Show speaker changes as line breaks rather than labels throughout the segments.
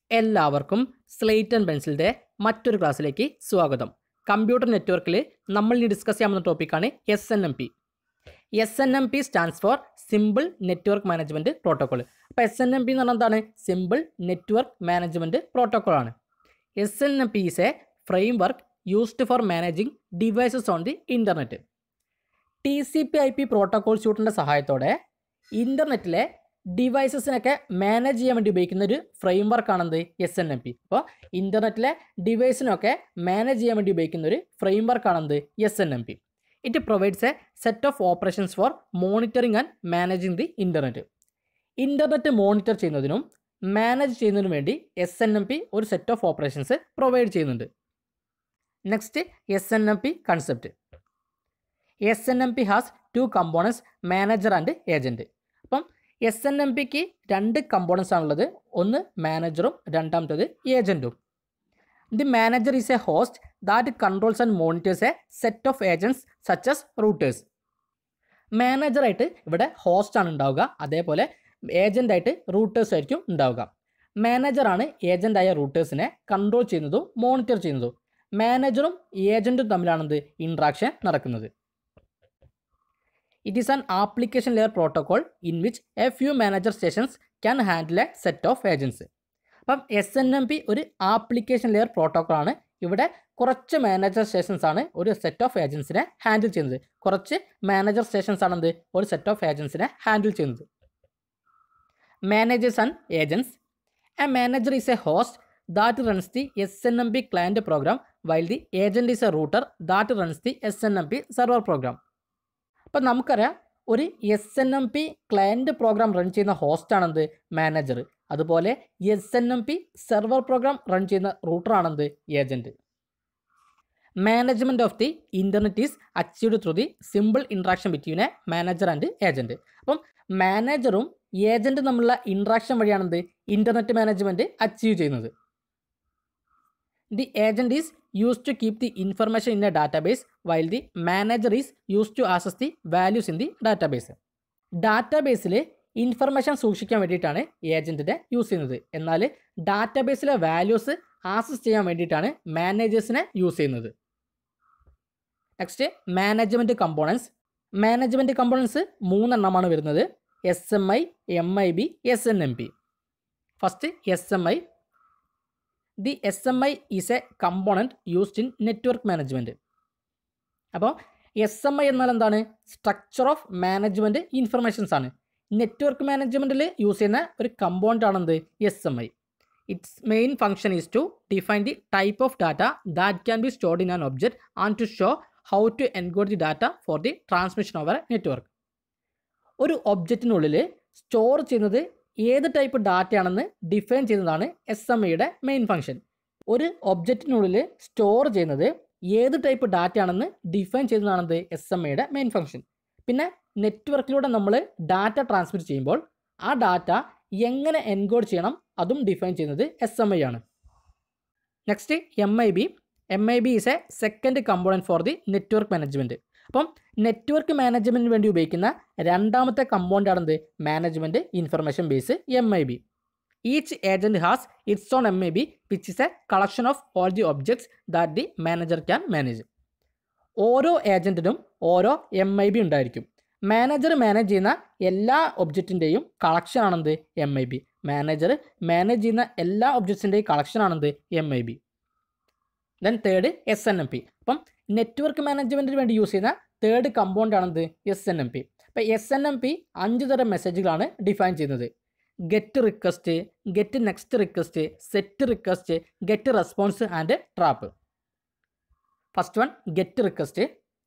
എല്ലാവർക്കും slate and പെൻസിലിൻ്റെ മറ്റൊരു ക്ലാസ്സിലേക്ക് സ്വാഗതം കമ്പ്യൂട്ടർ നെറ്റ്വർക്കിൽ നമ്മൾ ഇനി ഡിസ്കസ് ചെയ്യാവുന്ന ടോപ്പിക്കാണ് S N M P S N M P stands for simple network management protocol അപ്പോൾ എസ് എൻ എം പി എന്ന് പറഞ്ഞാൽ എന്താണ് സിമ്പിൾ നെറ്റ്വർക്ക് മാനേജ്മെൻറ്റ് പ്രോട്ടോക്കോൾ ആണ് S N M P is a framework used for managing devices on the internet T C P I P protocol സ്യൂട്ടിൻ്റെ സഹായത്തോടെ ഇൻ്റർനെറ്റിലെ ഡിവൈസസിനൊക്കെ manage ചെയ്യാൻ വേണ്ടി ഉപയോഗിക്കുന്ന ഒരു ഫ്രെയിം വർക്കാണെന്ത് എസ് എൻ എം പി അപ്പോൾ ഇൻ്റർനെറ്റിലെ ഡിവൈസിനൊക്കെ മാനേജ് ചെയ്യാൻ വേണ്ടി ഉപയോഗിക്കുന്ന ഒരു ഫ്രെയിം വർക്കാണെന്ത് S N M P it provides a set of operations for monitoring and managing the internet internet monitor ചെയ്യുന്നതിനും മാനേജ് ചെയ്യുന്നതിനും വേണ്ടി എസ് എൻ എം പി ഒരു സെറ്റ് ഓഫ് ഓപ്പറേഷൻസ് പ്രൊവൈഡ് ചെയ്യുന്നുണ്ട് next S N M P concept S N M P has two components manager and agent അപ്പം S N M പിക്ക് രണ്ട് components ആണുള്ളത് ഒന്ന് മാനേജറും രണ്ടാമത്തേത് ഏജൻറ്റും the manager is a host that controls and monitors a set of agents such as routers മാനേജറായിട്ട് ഇവിടെ ഹോസ്റ്റ് ആണ് ഉണ്ടാവുക അതേപോലെ ഏജൻ്റായിട്ട് റൂട്ടേഴ്സ് ആയിരിക്കും ഉണ്ടാവുക മാനേജറാണ് ഏജൻ്റായ റൂട്ടേഴ്സിനെ കൺട്രോൾ ചെയ്യുന്നതും മോണിറ്റർ ചെയ്യുന്നതും മാനേജറും ഏജൻറ്റും തമ്മിലാണെന്ത് ഇൻട്രാക്ഷൻ നടക്കുന്നത് it is an application layer protocol in which a few manager stations can handle a set of agents അപ്പം എസ് എൻ എം പി ഒരു ആപ്ലിക്കേഷൻ ലെയർ പ്രോട്ടോകോൾ ആണ് ഇവിടെ കുറച്ച് മാനേജർ സ്റ്റേഷൻസ് ആണ് ഒരു സെറ്റ് ഓഫ് ഏജൻസിനെ ഹാൻഡിൽ ചെയ്യുന്നത് കുറച്ച് മാനേജർ സ്റ്റേഷൻസ് ആണെന്ത് ഒരു സെറ്റ് ഓഫ് ഏജൻസിനെ ഹാൻഡിൽ ചെയ്യുന്നത് managers and agents a manager is a host that runs the S N M P client program while the agent is a router that runs the S N M P server program അപ്പം നമുക്കറിയാം ഒരു S N M P client program run ചെയ്യുന്ന ഹോസ്റ്റാണെന്ത് manager അതുപോലെ S N M P server program run ചെയ്യുന്ന റൂട്ടറാണെന്ത് agent management of the internet is achieved through the simple interaction between a manager and agent അപ്പം മാനേജറും ഏജൻറ്റും തമ്മിലുള്ള interaction വഴിയാണെന്ത് ഇൻ്റർനെറ്റ് മാനേജ്മെൻറ്റ് അച്ചീവ് ചെയ്യുന്നത് the agent is use to keep the information in a database while the manager is use to access the values in the database ഡാറ്റാബേസിൽ information സൂക്ഷിക്കാൻ വേണ്ടിയിട്ടാണ് ഏജൻറ്റിനെ use ചെയ്യുന്നത് എന്നാൽ ഡാറ്റാബേസിലെ വാല്യൂസ് ആസസ് ചെയ്യാൻ വേണ്ടിയിട്ടാണ് മാനേജേഴ്സിനെ യൂസ് ചെയ്യുന്നത് next management components management components മൂന്നെണ്ണമാണ് വരുന്നത് S M I M I B S N M P first S M I the S M I is a component used in network management അപ്പോൾ S M I എന്നാൽ എന്താണ് structure of management informations ആണ് network മാനേജ്മെൻറ്റിൽ use ചെയ്യുന്ന ഒരു component ആണെന്ത് S M I its main function is to define the type of data that can be stored in an object and to show how to encode the data for the transmission over a network ഒരു ഒബ്ജക്റ്റിനുള്ളിൽ store ചെയ്യുന്നത് ഏത് type ഡാറ്റയാണെന്ന് define ചെയ്യുന്നതാണ് S M ഐയുടെ main function ഒരു ഒബ്ജക്റ്റിനുള്ളിൽ store ചെയ്യുന്നത് ഏത് ടൈപ്പ് ഡാറ്റയാണെന്ന് ഡിഫൈൻ ചെയ്യുന്നതാണെന്ത് എസ് എം ഐയുടെ മെയിൻ ഫംഗ്ഷൻ പിന്നെ നെറ്റ്വർക്കിലൂടെ നമ്മൾ ഡാറ്റ ട്രാൻസ്മിറ്റ് ചെയ്യുമ്പോൾ ആ ഡാറ്റ എങ്ങനെ എൻകോഡ് ചെയ്യണം അതും ഡിഫൈൻ ചെയ്യുന്നത് എസ് എം ഐ ആണ് next M I B M I B is a second component for the network management അപ്പം നെറ്റ്വർക്ക് മാനേജ്മെൻറ്റിന് വേണ്ടി ഉപയോഗിക്കുന്ന രണ്ടാമത്തെ കമ്പോണൻ്റ് ആണെന്ത് management information base M I B each agent has its own M I B which is a collection of all the objects that the manager can manage ഓരോ ഏജൻറ്റിനും ഓരോ M I B ഉണ്ടായിരിക്കും manager manage ചെയ്യുന്ന എല്ലാ ഒബ്ജക്റ്റിൻ്റെയും collection ആണെന്ത് M I B manager manage ചെയ്യുന്ന എല്ലാ ഒബ്ജക്ട്സിൻ്റെയും കളക്ഷൻ ആണെന്ത് M I B then third S N M P അപ്പം നെറ്റ്വർക്ക് മാനേജ്മെൻറ്റിന് വേണ്ടി യൂസ് ചെയ്യുന്ന തേർഡ് കമ്പൗണ്ട് ആണെന്ത് എസ് എൻ എം പി അപ്പോൾ എസ് എൻ എം പി അഞ്ച് തരം മെസ്സേജുകളാണ് ഡിഫൈൻ ചെയ്യുന്നത് get request get next request set request get response and trap first one get request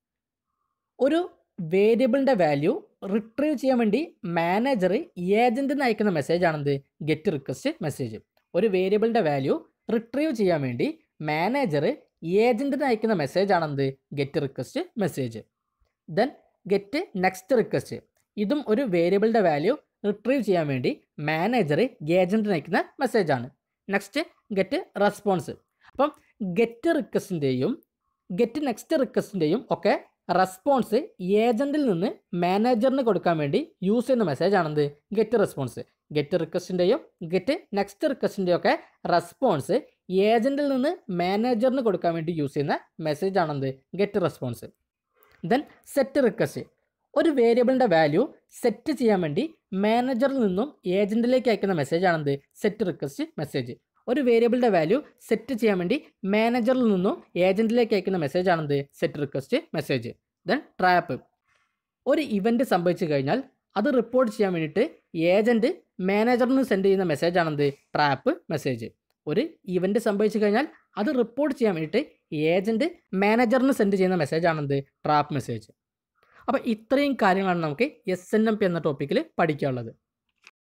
ഒരു വേരിയബിളിൻ്റെ വാല്യൂ റിട്രീവ് ചെയ്യാൻ വേണ്ടി മാനേജർ ഏജൻറ്റിന് അയക്കുന്ന മെസ്സേജ് ആണെന്ത് ഗെറ്റ് റിക്വസ്റ്റ് മെസ്സേജ് ഒരു വേരിയബിളിൻ്റെ വാല്യൂ റിട്രീവ് ചെയ്യാൻ വേണ്ടി മാനേജർ ഏജൻറ്റിന് അയക്കുന്ന മെസ്സേജ് ആണെന്ത് get request message then get next request ഇതും ഒരു വേരിയബിളിൻ്റെ വാല്യൂ റിട്രീവ് ചെയ്യാൻ വേണ്ടി മാനേജർ ഏജൻറ്റിന് അയക്കുന്ന മെസ്സേജാണ് നെക്സ്റ്റ് ഗെറ്റ് റെസ്പോൺസ് അപ്പം ഗെറ്റ് റിക്വസ്റ്റിൻ്റെയും ഗെറ്റ് നെക്സ്റ്റ് റിക്വസ്റ്റിൻ്റെയും ഒക്കെ റെസ്പോൺസ് ഏജൻറ്റിൽ നിന്ന് മാനേജറിന് കൊടുക്കാൻ വേണ്ടി യൂസ് ചെയ്യുന്ന മെസ്സേജ് ആണെന്ത് ഗെറ്റ് റെസ്പോൺസ് ഗെറ്റ് റിക്വസ്റ്റിൻ്റെയും ഗെറ്റ് നെക്സ്റ്റ് റിക്വസ്റ്റിൻ്റെയും ഒക്കെ റെസ്പോൺസ് ഏജൻറ്റിൽ നിന്ന് മാനേജറിന് കൊടുക്കാൻ വേണ്ടി യൂസ് ചെയ്യുന്ന മെസ്സേജ് ആണെന്ത് get response then set request ഒരു വേരിയബിളിൻ്റെ വാല്യൂ സെറ്റ് ചെയ്യാൻ വേണ്ടി മാനേജറിൽ നിന്നും ഏജൻറ്റിലേക്ക് അയക്കുന്ന മെസ്സേജ് ആണെന്ത് സെറ്റ് റിക്വസ്റ്റ് മെസ്സേജ് ഒരു വേരിയബിളിൻ്റെ വാല്യൂ സെറ്റ് ചെയ്യാൻ വേണ്ടി മാനേജറിൽ നിന്നും ഏജൻറ്റിലേക്ക് അയക്കുന്ന മെസ്സേജ് ആണെന്ത് set request message then trap ഒരു ഇവൻറ്റ് സംഭവിച്ചു കഴിഞ്ഞാൽ അത് റിപ്പോർട്ട് ചെയ്യാൻ വേണ്ടിയിട്ട് ഏജൻറ്റ് മാനേജറിന് സെൻഡ് ചെയ്യുന്ന മെസ്സേജ് ആണെന്ത് ട്രാപ്പ് മെസ്സേജ് ഒരു ഇവൻറ്റ് സംഭവിച്ചു കഴിഞ്ഞാൽ അത് റിപ്പോർട്ട് ചെയ്യാൻ വേണ്ടിയിട്ട് ഏജൻറ്റ് മാനേജറിന് സെൻഡ് ചെയ്യുന്ന മെസ്സേജ് ആണെന്ത് ട്രാപ്പ് മെസ്സേജ് അപ്പോൾ ഇത്രയും കാര്യങ്ങളാണ് നമുക്ക് എസ് എൻ എം പി എന്ന ടോപ്പിക്കിൽ പഠിക്കാനുള്ളത്